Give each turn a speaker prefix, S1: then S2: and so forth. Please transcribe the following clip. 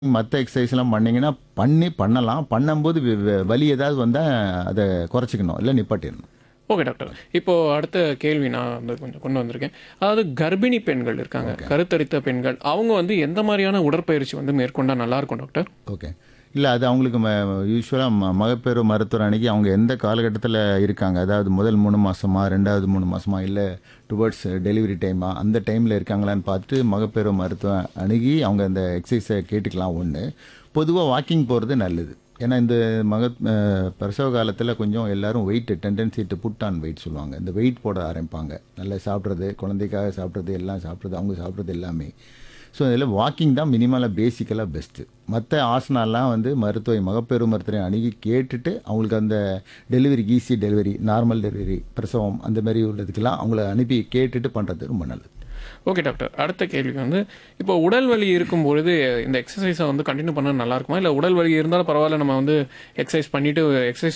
S1: மற்ற எக்ஸசைஸ்லாம் பண்ணீங்கன்னா பண்ணி பண்ணலாம் பண்ணும்போது வ- வ- வலி ஏதாவது வந்தால் அதை குறைச்சிக்கணும் இல்லை நிப்பாட்டிடணும்
S2: ஓகே டாக்டர் இப்போ அடுத்த கேள்வி நான் வந்து கொஞ்சம் கொண்டு வந்திருக்கேன் அதாவது கர்ப்பிணி பெண்கள் இருக்காங்க கருத்தரித்த பெண்கள் அவங்க வந்து எந்த மாதிரியான உடற்பயிற்சி வந்து மேற்கொண்டா நல்லா இருக்கும் டாக்டர்
S1: ஓகே இல்லை அது அவங்களுக்கு யூஸ்வலாக ம மகப்பேறு மருத்துவர் அன்னைக்கு அவங்க எந்த காலகட்டத்தில் இருக்காங்க அதாவது முதல் மூணு மாசமா ரெண்டாவது மூணு மாசமா இல்லை டுவர்ட்ஸ் டெலிவரி டைமா அந்த டைமில் இருக்காங்களான்னு பார்த்து மகப்பேறு மருத்துவம் அணுகி அவங்க அந்த எக்ஸசைஸை கேட்டுக்கலாம் ஒன்று பொதுவாக வாக்கிங் போகிறது நல்லது ஏன்னா இந்த மக அஹ், பிரசவ காலத்தில் கொஞ்சம் எல்லாரும் weight tendency to put on weight சொல்லுவாங்க இந்த வெயிட் போட ஆரம்பிப்பாங்க நல்லா சாப்பிட்றது குழந்தைக்காக சாப்பிட்றது எல்லாம் சாப்பிட்றது அவங்க சாப்பிட்றது எல்லாமே ஸோ இதில் வாக்கிங் தான் மினிமலாக பேசிக்கலாக பெஸ்ட்டு மற்ற ஆசனாலாம் வந்து மருத்துவ மகப்பேறு மருத்துவரை அணுகி கேட்டுட்டு அவங்களுக்கு அந்த delivery easy delivery normal delivery பிரசவம் அந்த மாதிரி உள்ளதுக்கெல்லாம் அவங்கள அனுப்பி கேட்டுட்டு பண்ணுறது ரொம்ப நல்லது
S2: ஓகே டாக்டர் அடுத்த கேள்வி வந்து இப்போ உடல் வலி இருக்கும் பொழுது இந்த எக்ஸசைஸை வந்து கண்டினியூ பண்ண நல்லா இருக்குமா இல்லை உடல் வலி இருந்தாலும் பரவாயில்ல நம்ம வந்து எக்ஸசைஸ் பண்ணிட்டு எக்ஸசைஸ்